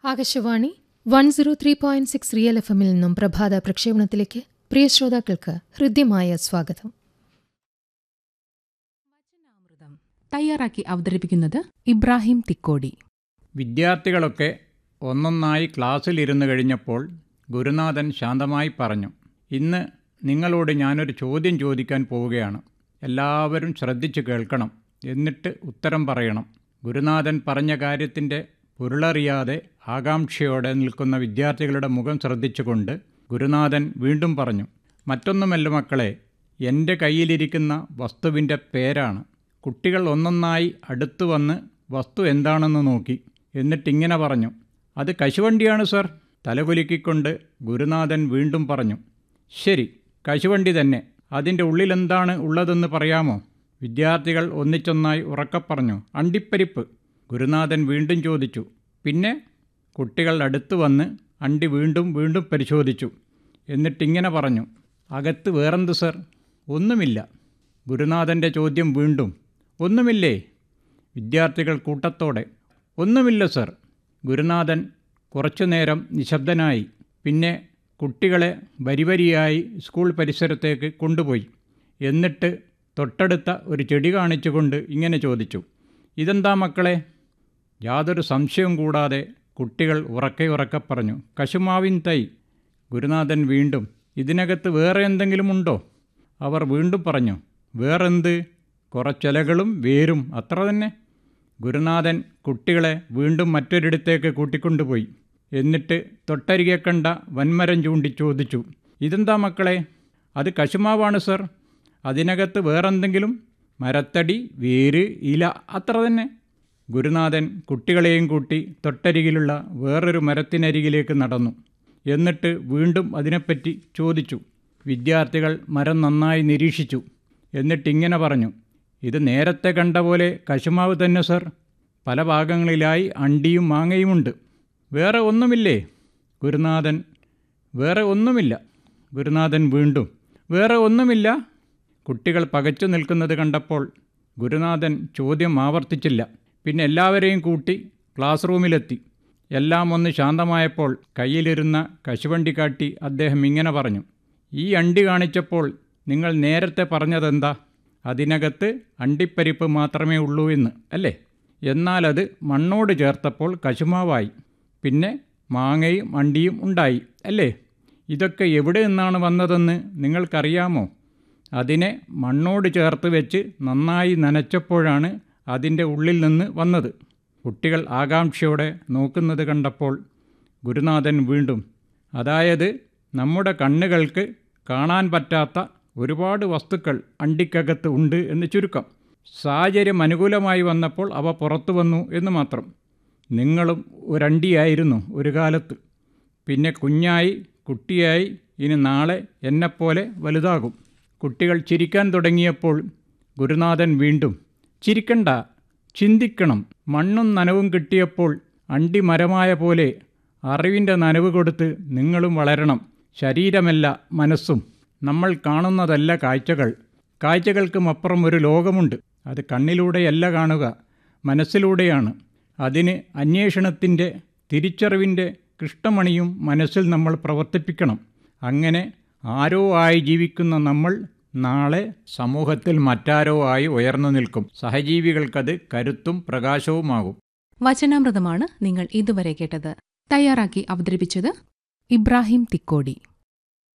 Akashvani one zero three point six real F എമ്മിൽ നിന്നും പ്രഭാത പ്രക്ഷേപണത്തിലേക്ക് പ്രിയ ശ്രോതാക്കൾക്ക് ഹൃദ്യമായ സ്വാഗതം തയ്യാറാക്കി അവതരിപ്പിക്കുന്നത് ഇബ്രാഹിം തിക്കോടി വിദ്യാർത്ഥികളൊക്കെ ഒന്നൊന്നായി ക്ലാസ്സിലിരുന്ന് കഴിഞ്ഞപ്പോൾ ഗുരുനാഥൻ ശാന്തമായി പറഞ്ഞു ഇന്ന് നിങ്ങളോട് ഞാനൊരു ചോദ്യം ചോദിക്കാൻ പോവുകയാണ് എല്ലാവരും ശ്രദ്ധിച്ചു കേൾക്കണം എന്നിട്ട് ഉത്തരം പറയണം ഗുരുനാഥൻ പറഞ്ഞ കാര്യത്തിൻ്റെ പൊരുളറിയാതെ ആകാംക്ഷയോടെ നിൽക്കുന്ന വിദ്യാർത്ഥികളുടെ മുഖം ശ്രദ്ധിച്ചുകൊണ്ട് ഗുരുനാഥൻ വീണ്ടും പറഞ്ഞു മറ്റൊന്നുമല്ല മക്കളെ എൻ്റെ കയ്യിലിരിക്കുന്ന വസ്തുവിൻ്റെ പേരാണ് കുട്ടികൾ ഒന്നൊന്നായി അടുത്തു വന്ന് വസ്തു എന്താണെന്ന് നോക്കി എന്നിട്ടിങ്ങനെ പറഞ്ഞു അത് കശുവണ്ടിയാണ് സർ തലകുലുക്കിക്കൊണ്ട് ഗുരുനാഥൻ വീണ്ടും പറഞ്ഞു ശരി കശുവണ്ടി തന്നെ അതിൻ്റെ ഉള്ളിലെന്താണ് ഉള്ളതെന്ന് പറയാമോ വിദ്യാർത്ഥികൾ ഒന്നിച്ചൊന്നായി ഉറക്കെ പറഞ്ഞു അണ്ടിപ്പരിപ്പ് ഗുരുനാഥൻ വീണ്ടും ചോദിച്ചു പിന്നെ കുട്ടികൾ അടുത്തു വന്ന് അണ്ടി വീണ്ടും വീണ്ടും പരിശോധിച്ചു എന്നിട്ടിങ്ങനെ പറഞ്ഞു അകത്ത് വേറെന്ത് സർ ഒന്നുമില്ല ഗുരുനാഥൻ്റെ ചോദ്യം വീണ്ടും ഒന്നുമില്ലേ വിദ്യാർത്ഥികൾ കൂട്ടത്തോടെ ഒന്നുമില്ല സർ ഗുരുനാഥൻ കുറച്ചുനേരം നിശബ്ദനായി പിന്നെ കുട്ടികളെ വരിവരിയായി സ്കൂൾ പരിസരത്തേക്ക് കൊണ്ടുപോയി എന്നിട്ട് തൊട്ടടുത്ത ഒരു ചെടി കാണിച്ചുകൊണ്ട് ഇങ്ങനെ ചോദിച്ചു ഇതെന്താ മക്കളെ യാതൊരു സംശയവും കൂടാതെ കുട്ടികൾ ഉറക്കെ ഉറക്കെ പറഞ്ഞു കശുമാവിൻ തൈ ഗുരുനാഥൻ വീണ്ടും ഇതിനകത്ത് വേറെ എന്തെങ്കിലും ഉണ്ടോ അവർ വീണ്ടും പറഞ്ഞു വേറെന്ത് കുറച്ചിലകളും വേരും അത്ര തന്നെ ഗുരുനാഥൻ കുട്ടികളെ വീണ്ടും മറ്റൊരിടത്തേക്ക് കൂട്ടിക്കൊണ്ടുപോയി എന്നിട്ട് തൊട്ടരികെ കണ്ട വൻമരം ചൂണ്ടി ചോദിച്ചു ഇതെന്താ മക്കളെ അത് കശുമാവാണ് സർ അതിനകത്ത് വേറെന്തെങ്കിലും മരത്തടി വേര് ഇല അത്ര തന്നെ ഗുരുനാഥൻ കുട്ടികളെയും കൂട്ടി തൊട്ടരികിലുള്ള വേറൊരു മരത്തിനരികിലേക്ക് നടന്നു എന്നിട്ട് വീണ്ടും അതിനെപ്പറ്റി ചോദിച്ചു വിദ്യാർത്ഥികൾ മരം നന്നായി നിരീക്ഷിച്ചു എന്നിട്ടിങ്ങനെ പറഞ്ഞു ഇത് നേരത്തെ കണ്ട പോലെ കശുമാവ് തന്നെ സർ പല ഭാഗങ്ങളിലായി അണ്ടിയും മാങ്ങയുമുണ്ട് വേറെ ഒന്നുമില്ലേ ഗുരുനാഥൻ വേറെ ഒന്നുമില്ല ഗുരുനാഥൻ വീണ്ടും വേറെ ഒന്നുമില്ല കുട്ടികൾ പകച്ചു നിൽക്കുന്നത് കണ്ടപ്പോൾ ഗുരുനാഥൻ ചോദ്യം ആവർത്തിച്ചില്ല പിന്നെ എല്ലാവരെയും കൂട്ടി ക്ലാസ് റൂമിലെത്തി എല്ലാം ഒന്ന് ശാന്തമായപ്പോൾ കയ്യിലിരുന്ന കശുവണ്ടി കാട്ടി അദ്ദേഹം ഇങ്ങനെ പറഞ്ഞു ഈ അണ്ടി കാണിച്ചപ്പോൾ നിങ്ങൾ നേരത്തെ പറഞ്ഞതെന്താ അതിനകത്ത് അണ്ടിപ്പരിപ്പ് മാത്രമേ ഉള്ളൂ എന്ന് അല്ലേ എന്നാലത് മണ്ണോട് ചേർത്തപ്പോൾ കശുമാവായി പിന്നെ മാങ്ങയും അണ്ടിയും ഉണ്ടായി അല്ലേ ഇതൊക്കെ എവിടെ നിന്നാണ് വന്നതെന്ന് നിങ്ങൾക്കറിയാമോ അതിനെ മണ്ണോട് ചേർത്ത് വെച്ച് നന്നായി നനച്ചപ്പോഴാണ് അതിൻ്റെ ഉള്ളിൽ നിന്ന് വന്നത് കുട്ടികൾ ആകാംക്ഷയോടെ നോക്കുന്നത് കണ്ടപ്പോൾ ഗുരുനാഥൻ വീണ്ടും അതായത് നമ്മുടെ കണ്ണുകൾക്ക് കാണാൻ പറ്റാത്ത ഒരുപാട് വസ്തുക്കൾ അണ്ടിക്കകത്ത് ഉണ്ട് എന്ന് ചുരുക്കം സാഹചര്യം അനുകൂലമായി വന്നപ്പോൾ അവ പുറത്തു വന്നു എന്ന് മാത്രം നിങ്ങളും ഒരണ്ടിയായിരുന്നു ഒരു കാലത്ത് പിന്നെ കുഞ്ഞായി കുട്ടിയായി ഇനി നാളെ എന്നെപ്പോലെ വലുതാകും കുട്ടികൾ ചിരിക്കാൻ തുടങ്ങിയപ്പോൾ ഗുരുനാഥൻ വീണ്ടും ചിരിക്കണ്ട ചിന്തിക്കണം മണ്ണും നനവും കിട്ടിയപ്പോൾ അണ്ടി മരമായ പോലെ അറിവിൻ്റെ നനവ് കൊടുത്ത് നിങ്ങളും വളരണം ശരീരമല്ല മനസ്സും നമ്മൾ കാണുന്നതല്ല കാഴ്ചകൾ കാഴ്ചകൾക്കും അപ്പുറം ഒരു ലോകമുണ്ട് അത് കണ്ണിലൂടെയല്ല കാണുക മനസ്സിലൂടെയാണ് അതിന് അന്വേഷണത്തിൻ്റെ തിരിച്ചറിവിൻ്റെ കൃഷ്ണമണിയും മനസ്സിൽ നമ്മൾ പ്രവർത്തിപ്പിക്കണം അങ്ങനെ ആരോ ആയി ജീവിക്കുന്ന നമ്മൾ നാളെ സമൂഹത്തിൽ മറ്റാരോ ആയി ഉയർന്നു നിൽക്കും സഹജീവികൾക്കത് കരുത്തും പ്രകാശവുമാകും വചനാമൃതമാണ് നിങ്ങൾ ഇതുവരെ കേട്ടത് തയ്യാറാക്കി അവതരിപ്പിച്ചത് ഇബ്രാഹിം തിക്കോടി